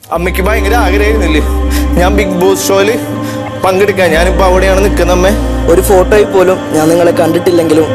അമ്മയ്ക്ക് ഭയങ്കര ആഗ്രഹമായിരുന്നില്ലേ ഞാൻ ബിഗ് ബോസ് ഷോയില് പങ്കെടുക്കാൻ ഞാനിപ്പോ അവിടെയാണ് നിൽക്കുന്നത് അമ്മേ ഒരു ഫോട്ടോയിൽ പോലും ഞാൻ നിങ്ങളെ കണ്ടിട്ടില്ലെങ്കിലും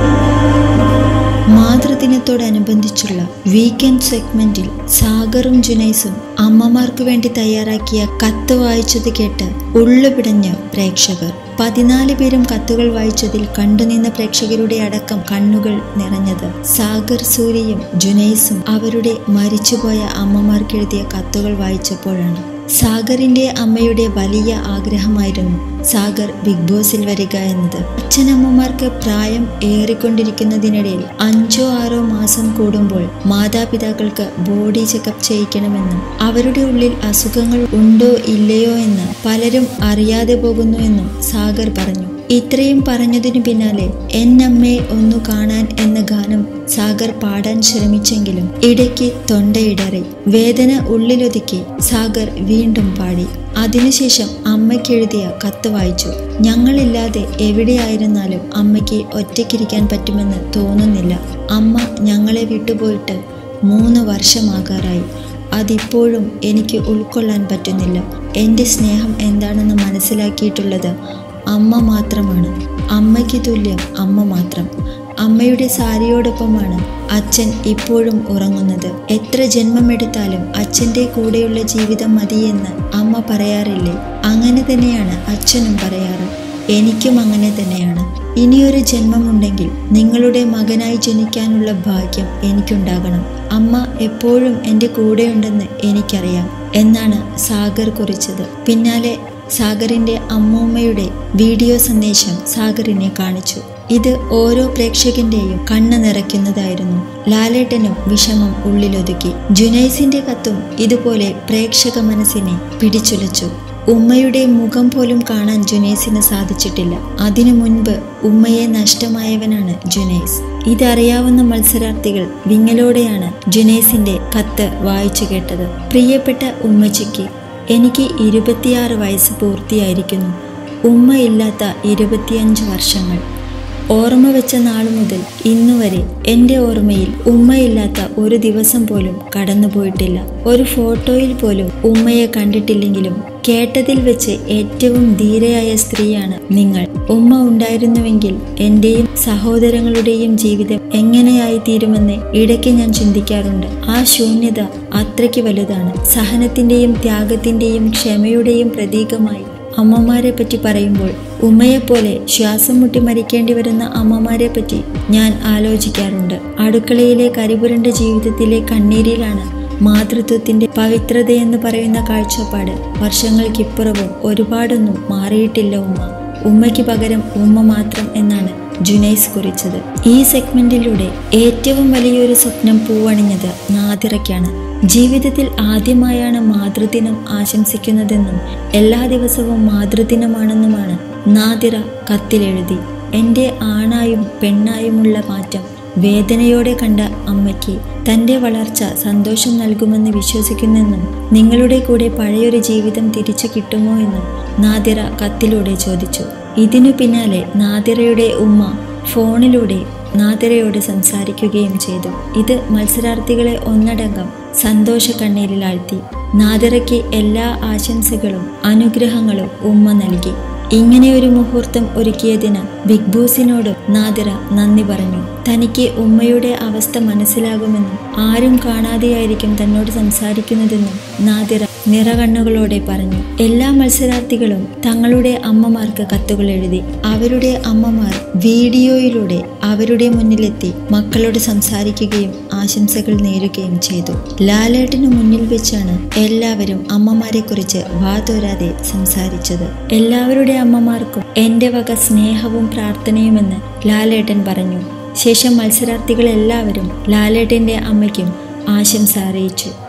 മാതൃദിനത്തോടനുബന്ധിച്ചുള്ള വീക്കെൻഡ് സെഗ്മെന്റിൽ സാഗറും ജുനൈസും അമ്മമാർക്ക് വേണ്ടി തയ്യാറാക്കിയ കത്ത് വായിച്ചത് കേട്ട് ഉള്ളുപിടഞ്ഞ പ്രേക്ഷകർ പതിനാല് പേരും കത്തുകൾ വായിച്ചതിൽ കണ്ടുനിന്ന പ്രേക്ഷകരുടെ അടക്കം കണ്ണുകൾ നിറഞ്ഞത് സാഗർ സൂര്യയും ജുനൈസും അവരുടെ മരിച്ചുപോയ അമ്മമാർക്ക് എഴുതിയ കത്തുകൾ വായിച്ചപ്പോഴാണ് സാഗറിന്റെ അമ്മയുടെ വലിയ ആഗ്രഹമായിരുന്നു സാഗർ ബിഗ് ബോസിൽ വരിക എന്നത് അച്ഛനമ്മമാർക്ക് പ്രായം ഏറിക്കൊണ്ടിരിക്കുന്നതിനിടയിൽ അഞ്ചോ ആറോ മാസം കൂടുമ്പോൾ മാതാപിതാക്കൾക്ക് ബോഡി ചെക്കപ്പ് ചെയ്യിക്കണമെന്നും അവരുടെ ഉള്ളിൽ അസുഖങ്ങൾ ഉണ്ടോ ഇല്ലയോ എന്ന് പലരും അറിയാതെ പോകുന്നു എന്നും സാഗർ പറഞ്ഞു ഇത്രയും പറഞ്ഞതിനു പിന്നാലെ എന്നമ്മയെ ഒന്നു കാണാൻ എന്ന ഗാനം സാഗർ പാടാൻ ശ്രമിച്ചെങ്കിലും ഇടയ്ക്ക് തൊണ്ടയിടറി വേദന ഉള്ളിലൊതുക്കി സാഗർ വീണ്ടും പാടി അതിനുശേഷം അമ്മയ്ക്കെഴുതിയ കത്ത് വായിച്ചു ഞങ്ങളില്ലാതെ എവിടെയായിരുന്നാലും അമ്മയ്ക്ക് ഒറ്റയ്ക്കിരിക്കാൻ പറ്റുമെന്ന് തോന്നുന്നില്ല അമ്മ ഞങ്ങളെ വിട്ടുപോയിട്ട് മൂന്ന് വർഷമാകാറായി അതിപ്പോഴും എനിക്ക് ഉൾക്കൊള്ളാൻ പറ്റുന്നില്ല എൻ്റെ സ്നേഹം എന്താണെന്ന് മനസ്സിലാക്കിയിട്ടുള്ളത് അമ്മ മാത്രമാണ് അമ്മയ്ക്ക് തുല്യം അമ്മ മാത്രം അമ്മയുടെ സാരിയോടൊപ്പമാണ് അച്ഛൻ ഇപ്പോഴും ഉറങ്ങുന്നത് എത്ര ജന്മമെടുത്താലും അച്ഛൻ്റെ കൂടെയുള്ള ജീവിതം മതിയെന്ന് അമ്മ പറയാറില്ലേ അങ്ങനെ തന്നെയാണ് അച്ഛനും പറയാറ് എനിക്കും അങ്ങനെ തന്നെയാണ് ഇനിയൊരു ജന്മമുണ്ടെങ്കിൽ നിങ്ങളുടെ മകനായി ജനിക്കാനുള്ള ഭാഗ്യം എനിക്കുണ്ടാകണം അമ്മ എപ്പോഴും എൻ്റെ കൂടെയുണ്ടെന്ന് എനിക്കറിയാം എന്നാണ് സാഗർ കുറിച്ചത് പിന്നാലെ സാഗറിന്റെ അമ്മൂമ്മയുടെ വീഡിയോ സന്ദേശം സാഗറിനെ കാണിച്ചു ഇത് ഓരോ പ്രേക്ഷകന്റെയും കണ്ണ് നിറയ്ക്കുന്നതായിരുന്നു ലാലേട്ടനും വിഷമം ഉള്ളിലൊതുക്കി ജുനൈസിന്റെ കത്തും ഇതുപോലെ പ്രേക്ഷക മനസ്സിനെ പിടിച്ചുലച്ചു ഉമ്മയുടെ മുഖം പോലും കാണാൻ ജുനൈസിന് സാധിച്ചിട്ടില്ല അതിനു മുൻപ് ഉമ്മയെ നഷ്ടമായവനാണ് ജുനൈസ് ഇതറിയാവുന്ന മത്സരാർത്ഥികൾ വിങ്ങലോടെയാണ് ജുനൈസിന്റെ കത്ത് വായിച്ചു കേട്ടത് പ്രിയപ്പെട്ട ഉമ്മച്ചിക്ക് എനിക്ക് ഇരുപത്തിയാറ് വയസ്സ് പൂർത്തിയായിരിക്കുന്നു ഉമ്മയില്ലാത്ത ഇരുപത്തിയഞ്ച് വർഷങ്ങൾ ഓർമ്മ വെച്ച നാൾ മുതൽ ഇന്നുവരെ എൻ്റെ ഓർമ്മയിൽ ഉമ്മയില്ലാത്ത ഒരു ദിവസം പോലും കടന്നുപോയിട്ടില്ല ഒരു ഫോട്ടോയിൽ പോലും ഉമ്മയെ കണ്ടിട്ടില്ലെങ്കിലും കേട്ടതിൽ വെച്ച് ഏറ്റവും ധീരയായ സ്ത്രീയാണ് നിങ്ങൾ ഉമ്മ ഉണ്ടായിരുന്നുവെങ്കിൽ എൻ്റെയും സഹോദരങ്ങളുടെയും ജീവിതം എങ്ങനെയായി തീരുമെന്ന് ഇടയ്ക്ക് ഞാൻ ചിന്തിക്കാറുണ്ട് ആ ശൂന്യത അത്രയ്ക്ക് വലുതാണ് സഹനത്തിൻ്റെയും ത്യാഗത്തിൻ്റെയും ക്ഷമയുടെയും പ്രതീകമായി അമ്മമാരെ പറ്റി പറയുമ്പോൾ ഉമ്മയെപ്പോലെ ശ്വാസം മുട്ടി മരിക്കേണ്ടി വരുന്ന അമ്മമാരെ പറ്റി ഞാൻ ആലോചിക്കാറുണ്ട് അടുക്കളയിലെ കരിപുരണ്ട ജീവിതത്തിലെ കണ്ണീരിലാണ് മാതൃത്വത്തിന്റെ പവിത്രതയെന്ന് പറയുന്ന കാഴ്ചപ്പാട് വർഷങ്ങൾക്കിപ്പുറവും ഒരുപാടൊന്നും മാറിയിട്ടില്ല ഉമ്മ ഉമ്മയ്ക്ക് പകരം ഉമ്മ മാത്രം എന്നാണ് ജുനൈസ് കുറിച്ചത് ഈ സെഗ്മെന്റിലൂടെ ഏറ്റവും വലിയൊരു സ്വപ്നം പൂവണിഞ്ഞത് നാദിറയ്ക്കാണ് ജീവിതത്തിൽ ആദ്യമായാണ് മാതൃദിനം ആശംസിക്കുന്നതെന്നും എല്ലാ ദിവസവും മാതൃദിനമാണെന്നുമാണ് നാദിറ കത്തിലെഴുതി എൻ്റെ ആണായും പെണ്ണായുമുള്ള മാറ്റം വേദനയോടെ കണ്ട അമ്മയ്ക്ക് തൻ്റെ വളർച്ച സന്തോഷം നൽകുമെന്ന് വിശ്വസിക്കുന്നെന്നും നിങ്ങളുടെ കൂടെ പഴയൊരു ജീവിതം തിരിച്ചു കിട്ടുമോ എന്നും നാദിറ കത്തിലൂടെ ചോദിച്ചു ഇതിനു പിന്നാലെ നാദിറയുടെ ഉമ്മ ഫോണിലൂടെ നാദിറയോട് സംസാരിക്കുകയും ചെയ്തു ഇത് മത്സരാർത്ഥികളെ ഒന്നടങ്കം സന്തോഷ കണ്ണീരിലാഴ്ത്തി നാദിറയ്ക്ക് എല്ലാ ആശംസകളും അനുഗ്രഹങ്ങളും ഉമ്മ നൽകി ഇങ്ങനെ ഒരു മുഹൂർത്തം ഒരുക്കിയതിന് ബിഗ് ബോസിനോട് നാദിറ നന്ദി പറഞ്ഞു തനിക്ക് ഉമ്മയുടെ അവസ്ഥ മനസ്സിലാകുമെന്നും ആരും കാണാതെയായിരിക്കും തന്നോട് സംസാരിക്കുന്നതെന്നും നാദിറ നിറകണ്ണുകളോടെ പറഞ്ഞു എല്ലാ മത്സരാർത്ഥികളും തങ്ങളുടെ അമ്മമാർക്ക് കത്തുകൾ എഴുതി അവരുടെ അമ്മമാർ വീഡിയോയിലൂടെ അവരുടെ മുന്നിലെത്തി മക്കളോട് സംസാരിക്കുകയും ആശംസകൾ നേരുകയും ചെയ്തു ലാലേട്ടന് മുന്നിൽ വെച്ചാണ് എല്ലാവരും അമ്മമാരെക്കുറിച്ച് വാതോരാതെ സംസാരിച്ചത് എല്ലാവരുടെ അമ്മമാർക്കും എൻ്റെ വക സ്നേഹവും പ്രാർത്ഥനയുമെന്ന് ലാലേട്ടൻ പറഞ്ഞു ശേഷം മത്സരാർത്ഥികൾ എല്ലാവരും ലാലേട്ടൻ്റെ അമ്മയ്ക്കും ആശംസ അറിയിച്ചു